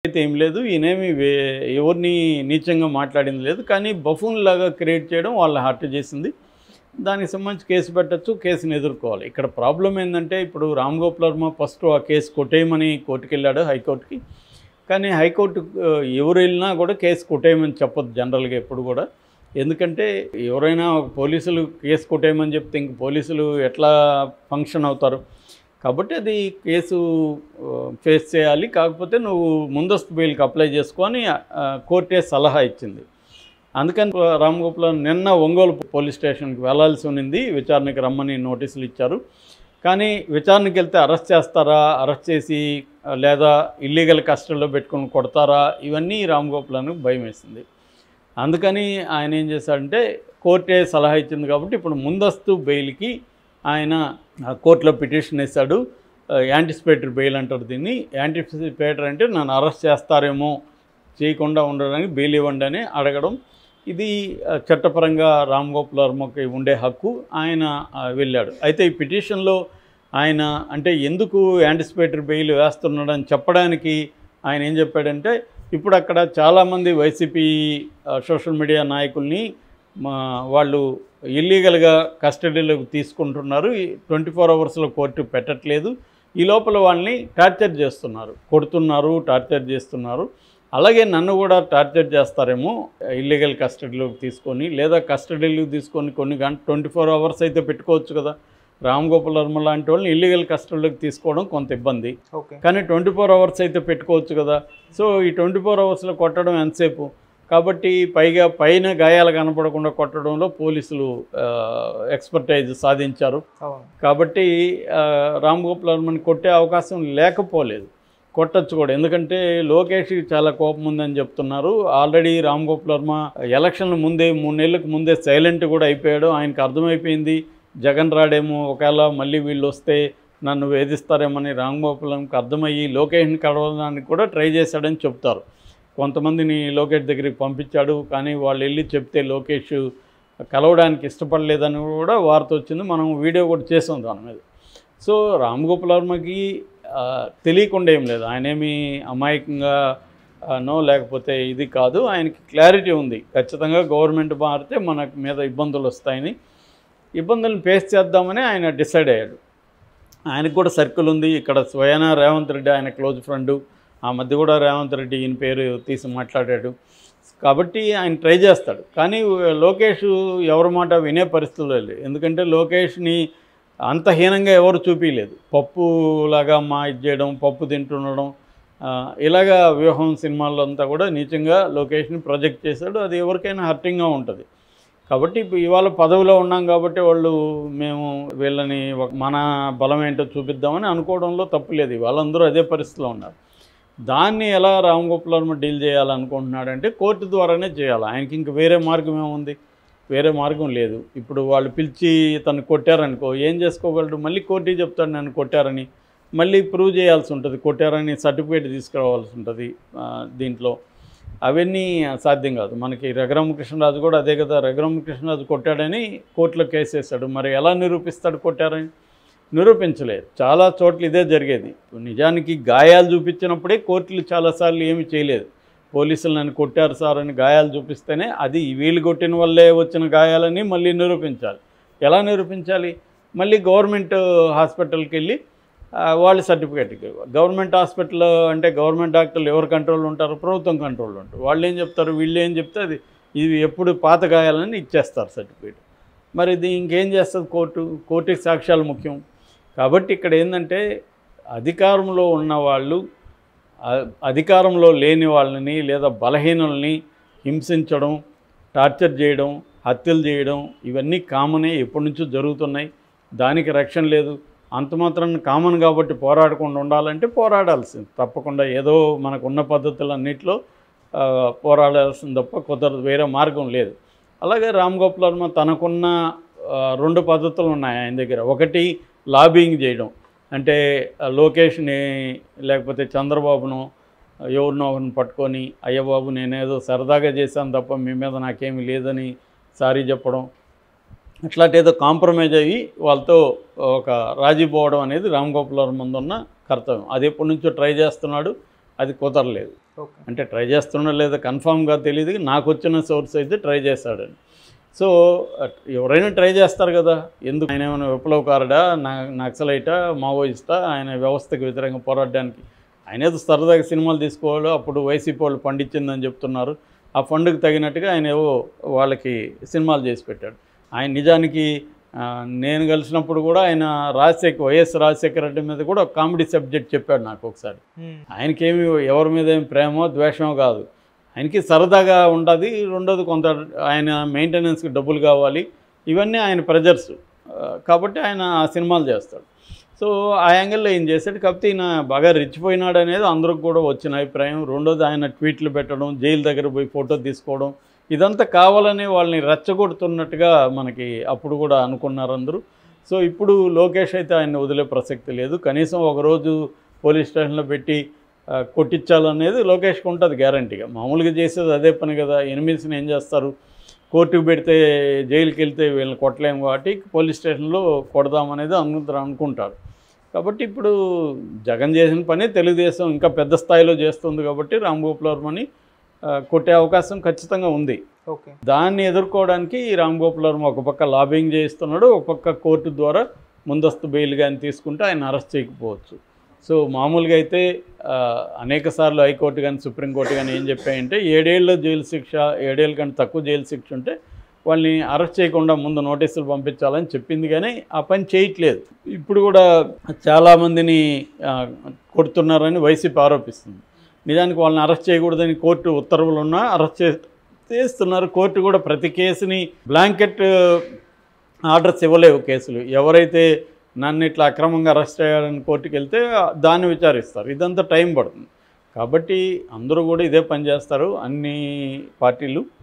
అయితే ఏం లేదు ఈయనేమి వే ఎవరిని నీచంగా మాట్లాడింది లేదు కానీ బఫూన్ లాగా క్రియేట్ చేయడం వాళ్ళ హర్ట్ చేసింది దానికి సంబంధించి కేసు పెట్టచ్చు కేసుని ఎదుర్కోవాలి ఇక్కడ ప్రాబ్లం ఏంటంటే ఇప్పుడు రామ్ గోపాల్ వర్మ ఫస్ట్ ఆ కేసు కొట్టేయమని కోర్టుకి వెళ్ళాడు హైకోర్టుకి కానీ హైకోర్టు ఆ, ఎవరు వెళ్ళినా కూడా కేసు కొట్టేయమని చెప్పొద్దు జనరల్గా ఎప్పుడు కూడా ఎందుకంటే ఎవరైనా ఒక పోలీసులు కేసు కొట్టేయమని చెప్తే ఇంక పోలీసులు ఎట్లా ఫంక్షన్ అవుతారు కాబట్టి అది కేసు ఆ, ఫేస్ చేయాలి కాకపోతే నువ్వు ముందస్తు బెయిల్కి అప్లై చేసుకొని ఆ, కోర్టే సలహా ఇచ్చింది అందుకని రామ్ గోపాల్ నిన్న ఒంగోలు పోలీస్ స్టేషన్కి వెళ్ళాల్సి ఉన్నింది విచారణకి రమ్మని నోటీసులు ఇచ్చారు కానీ విచారణకి వెళ్తే అరెస్ట్ చేస్తారా అరెస్ట్ చేసి ఆ, లేదా ఇల్లీగల్ కస్టడీలో పెట్టుకొని కొడతారా ఇవన్నీ రామ్ గోపాల్కి భయం వేసింది అందుకని ఆయన ఏం చేశాడంటే కోర్టే సలహా ఇచ్చింది కాబట్టి ఇప్పుడు ముందస్తు బెయిల్కి ఆయన ఆ, కోర్టులో పిటిషన్ వేశాడు యాంటిసిపేటరీ బెయిల్ అంటారు దీన్ని యాంటిసిపేటర్ అంటే నన్ను అరెస్ట్ చేస్తారేమో చేయకుండా ఉండడానికి బెయిల్ ఇవ్వండి అని అడగడం ఇది ఆ, చట్టపరంగా రామ్ గోపాల్ వర్మకి ఉండే హక్కు ఆయన ఆ, వెళ్ళాడు అయితే ఈ పిటిషన్లో ఆయన అంటే ఎందుకు యాంటిసిపేటరీ బెయిల్ వేస్తున్నాడని చెప్పడానికి ఆయన ఏం చెప్పాడంటే ఇప్పుడు అక్కడ చాలామంది వైసీపీ ఆ, సోషల్ మీడియా నాయకుల్ని మా వాళ్ళు ఇల్లీగల్గా కస్టడీలోకి తీసుకుంటున్నారు ట్వంటీ ఫోర్ అవర్స్లో కోర్టు పెట్టట్లేదు ఈ లోపల వాళ్ళని టార్చర్ చేస్తున్నారు కొడుతున్నారు టార్చర్ చేస్తున్నారు అలాగే నన్ను కూడా టార్చర్ చేస్తారేమో ఇల్లీగల్ కస్టడీలోకి తీసుకొని లేదా కస్టడీలోకి తీసుకొని కొన్ని గంట ట్వంటీ ఫోర్ అవర్స్ అయితే పెట్టుకోవచ్చు కదా రామ్ గోపాల్ వర్మ లాంటి వాళ్ళని ఇల్లీగల్ కస్టడీలోకి తీసుకోవడం కొంత ఇబ్బంది ఓకే కానీ ట్వంటీ ఫోర్ అవర్స్ అయితే పెట్టుకోవచ్చు కదా సో ఈ ట్వంటీ ఫోర్ అవర్స్లో కొట్టడం ఎంతసేపు కాబట్టి పైగా పైన గాయాలు కనపడకుండా కొట్టడంలో పోలీసులు ఎక్స్పర్టైజ్ సాధించారు అవును కాబట్టి ఆ, రామ్ గోపాల్ వర్మని కొట్టే అవకాశం లేకపోలేదు కొట్టచ్చు కూడా ఎందుకంటే లోకేష్కి చాలా కోపం ఉందని చెప్తున్నారు ఆల్రెడీ రామ్ గోపాల్ వర్మ ఎలక్షన్ల ముందే మూడు నెలలకు ముందే సైలెంట్ కూడా అయిపోయాడు ఆయనకు అర్థమైపోయింది జగన్ రాడేమో ఒకవేళ మళ్ళీ వీళ్ళు వస్తే నన్ను వేధిస్తారేమని రామ్ గోపాల్ వర్మకి అర్థమయ్యి లోకేష్ని కలవడానికి కూడా ట్రై చేశాడని చెప్తారు కొంతమందిని లోకేష్ దగ్గరికి పంపించాడు కానీ వాళ్ళు వెళ్ళి చెప్తే లోకేష్ కలవడానికి ఇష్టపడలేదని కూడా వార్త వచ్చింది మనం వీడియో కూడా చేసాం దాని మీద సో రామ్ గోపాల్ వర్మకి ఆ, తెలియకుండా ఏం లేదు ఆయన ఏమి అమాయకంగా ఆ, నో లేకపోతే ఇది కాదు ఆయనకి క్లారిటీ ఉంది ఖచ్చితంగా గవర్నమెంట్ మారితే మన మీద ఇబ్బందులు వస్తాయని ఇబ్బందులను ఫేస్ చేద్దామని ఆయన డిసైడ్ అయ్యాడు ఆయనకు కూడా సర్కిల్ ఉంది ఇక్కడ స్వయాన రేవంత్ రెడ్డి ఆయన క్లోజ్ ఫ్రెండ్ ఆ మధ్య కూడా రేవంత్ రెడ్డి ఈయన పేరు తీసి మాట్లాడాడు కాబట్టి ఆయన ట్రై చేస్తాడు కానీ లోకేష్ ఎవరి మాట వినే పరిస్థితుల్లో లేదు ఎందుకంటే లోకేష్ని అంత హీనంగా ఎవరు చూపించలేదు పప్పు లాగా మా ఇది చేయడం పప్పు తింటుండడం ఆ, ఇలాగా వ్యూహం సినిమాల్లో అంతా కూడా నీచంగా లోకేష్ని ప్రొజెక్ట్ చేశాడు అది ఎవరికైనా హర్టింగ్గా ఉంటుంది కాబట్టి ఇప్పుడు ఇవాళ పదవిలో ఉన్నాం కాబట్టి వాళ్ళు మేము వీళ్ళని ఒక- మన బలం ఏంటో చూపిద్దామని అనుకోవడంలో తప్పు లేదు వాళ్ళందరూ అదే పరిస్థితిలో ఉన్నారు దాన్ని ఎలా రామ్ గోపాల్ వర్మ డీల్ చేయాలనుకుంటున్నాడంటే కోర్టు ద్వారానే చేయాలి ఆయనకి ఇంక వేరే మార్గం ఏముంది వేరే మార్గం లేదు ఇప్పుడు వాళ్ళు పిలిచి తను కొట్టారనుకో ఏం చేసుకోగలడు మళ్ళీ కోర్టు చెప్తాడు నన్ను కొట్టారని మళ్ళీ ప్రూవ్ చేయాల్సి ఉంటుంది కొట్టారని సర్టిఫికేట్ తీసుకురావాల్సి ఉంటుంది ఆ, దీంట్లో అవన్నీ సాధ్యం కాదు మనకి రఘురామకృష్ణరాజు కూడా అదే కదా రఘురామకృష్ణరాజు కొట్టాడని కోర్టులో కేసు వేశాడు మరి ఎలా నిరూపిస్తాడు కొట్టారని నిరూపించలేదు చాలా చోట్ల ఇదే జరిగేది నిజానికి గాయాలు చూపించినప్పుడే కోర్టులు చాలాసార్లు ఏమీ చేయలేదు పోలీసులు నన్ను కొట్టారు సార్ అని గాయాలు చూపిస్తేనే అది వీళ్ళు కొట్టిన వల్లే వచ్చిన గాయాలని మళ్ళీ నిరూపించాలి ఎలా నిరూపించాలి మళ్ళీ గవర్నమెంట్ హాస్పిటల్కి వెళ్ళి ఆ, వాళ్ళు సర్టిఫికేట్ గవర్నమెంట్ హాస్పిటల్ అంటే గవర్నమెంట్ డాక్టర్లు ఎవరు కంట్రోల్ ఉంటారు ప్రభుత్వం కంట్రోల్ ఉంటారు వాళ్ళు ఏం చెప్తారు వీళ్ళు ఏం చెప్తే అది ఇది ఎప్పుడు పాత గాయాలని ఇచ్చేస్తారు సర్టిఫికేట్ మరి ఇది ఇంకేం చేస్తుంది కోర్టు కోర్టుకి సాక్ష్యాలు ముఖ్యం కాబట్టి ఇక్కడ ఏంటంటే అధికారంలో ఉన్న వాళ్ళు అ- అధికారంలో లేని వాళ్ళని లేదా బలహీనుల్ని హింసించడం టార్చర్ చేయడం హత్యలు చేయడం ఇవన్నీ కామనే ఎప్పటి నుంచో జరుగుతున్నాయి దానికి రక్షణ లేదు అంత మాత్రం కామన్ కాబట్టి పోరాడకుండా ఉండాలంటే పోరాడాల్సింది తప్పకుండా ఏదో మనకున్న పద్ధతులన్నింటిలో ఆ, పోరాడాల్సింది తప్ప కుదరదు వేరే మార్గం లేదు అలాగే రామ్ గోపాల్ వర్మ తనకున్న ఆ, రెండు పద్ధతులు ఉన్నాయి ఆయన దగ్గర ఒకటి లాబింగ్ చేయడం అంటే ఆ, లోకేష్ని లేకపోతే చంద్రబాబును ఎవరినో ఒకరిని పట్టుకొని అయ్య బాబు నేనేదో సరదాగా చేశాను తప్ప మీ మీద నాకేమీ లేదని సారీ చెప్పడం అట్లాంటి ఏదో కాంప్రమైజ్ అయ్యి వాళ్ళతో ఒక రాజీ పోవడం అనేది రామ్ గోపాల్ వర్మ ముందున్న కర్తవ్యం అది ఎప్పటి నుంచో ట్రై చేస్తున్నాడు అది కుదరలేదు ఓకే అంటే ట్రై చేస్తున్నా లేదా కన్ఫామ్గా తెలియదు నాకు వచ్చిన సోర్స్ అయితే ట్రై చేస్తాడని సో అట్- ఎవరైనా ట్రై చేస్తారు కదా ఎందుకు ఆయన ఏమైనా విప్లవకారుడా నా నక్సలైటా మావోయిస్టా ఆయన వ్యవస్థకు వ్యతిరేకంగా పోరాడడానికి ఆయన ఏదో సరదాగా సినిమాలు తీసుకోవాలి అప్పుడు వైసీపీ వాళ్ళు ఫండ్ ఇచ్చిందని చెప్తున్నారు ఆ ఫండ్కి తగినట్టుగా ఆయన ఏవో వాళ్ళకి సినిమాలు చేసి పెట్టాడు ఆయన నిజానికి ఆ, నేను కలిసినప్పుడు కూడా ఆయన రాజశేఖర్ వైఎస్ రాజశేఖర రెడ్డి మీద కూడా ఒక కామెడీ సబ్జెక్ట్ చెప్పాడు నాకు ఒకసారి ఆయనకేమి ఎవరి మీద ఏం ప్రేమో ద్వేషమో కాదు ఆయనకి సరదాగా ఉంటుంది రెండోది కొంత ఆయన మెయింటెనెన్స్కి డబ్బులు కావాలి ఇవన్నీ ఆయన ప్రెజర్స్ కాబట్టి ఆయన ఆ సినిమాలు చేస్తాడు సో ఆ యాంగిల్లో ఏం చేశాడు కాకపోతే ఈయన బాగా రెచ్చిపోయినాడు అనేది అందరికి కూడా వచ్చిన అభిప్రాయం రెండోది ఆయన ట్వీట్లు పెట్టడం జైలు దగ్గర పోయి ఫోటో తీసుకోవడం ఇదంతా కావాలని వాళ్ళని రెచ్చగొడుతున్నట్టుగా మనకి అప్పుడు కూడా అనుకున్నారు అందరూ సో ఇప్పుడు లోకేష్ అయితే ఆయన వదిలే ప్రసక్తి లేదు కనీసం ఒకరోజు పోలీస్ స్టేషన్లో పెట్టి ఆ, కొట్టించాలనేది లోకేష్కి ఉంటుంది గ్యారంటీగా మామూలుగా చేసేది అదే పని కదా ఎనిమిదిని ఏం చేస్తారు కోర్టుకు పెడితే జైలుకి వెళ్తే వీళ్ళని కొట్టలేము కాబట్టి పోలీస్ స్టేషన్లో కొడదామనేది అందరూ అనుకుంటారు కాబట్టి ఇప్పుడు జగన్ చేసిన పని తెలుగుదేశం ఇంకా పెద్ద స్థాయిలో చేస్తుంది కాబట్టి రామ్ గోపాల్ వర్మని ఆ, కొట్టే అవకాశం ఖచ్చితంగా ఉంది ఓకే దాన్ని ఎదుర్కోవడానికి ఈ రామ్ గోపాల్ వర్మ ఒక పక్క లాబింగ్ చేయిస్తున్నాడు ఒక పక్క కోర్టు ద్వారా ముందస్తు బెయిల్ కానీ తీసుకుంటే ఆయన అరెస్ట్ చేయకపోవచ్చు సో మామూలుగా అయితే ఆ, అనేక సార్లు హైకోర్టు కానీ సుప్రీంకోర్టు కానీ ఏం చెప్పాయంటే ఏడేళ్ళ జైలు శిక్ష ఏడేళ్ళ కంటే తక్కువ జైలు శిక్ష ఉంటే వాళ్ళని అరెస్ట్ చేయకుండా ముందు నోటీసులు పంపించాలని చెప్పింది కానీ ఆ పని చేయట్లేదు ఇప్పుడు కూడా చాలామందిని ఆ, కొడుతున్నారని వైసీపీ ఆరోపిస్తుంది నిజానికి వాళ్ళని అరెస్ట్ చేయకూడదని కోర్టు ఉత్తర్వులు ఉన్నా అరెస్ట్ చే చేస్తున్నారు కోర్టు కూడా ప్రతి కేసుని బ్లాంకెట్ ఆర్డర్స్ ఇవ్వలేవు కేసులు ఎవరైతే నన్ను ఇట్లా అక్రమంగా అరెస్ట్ అయ్యారని కోర్టుకి వెళ్తే దాన్ని విచారిస్తారు ఇదంతా టైం పడుతుంది కాబట్టి అందరూ కూడా ఇదే పని చేస్తారు అన్ని పార్టీలు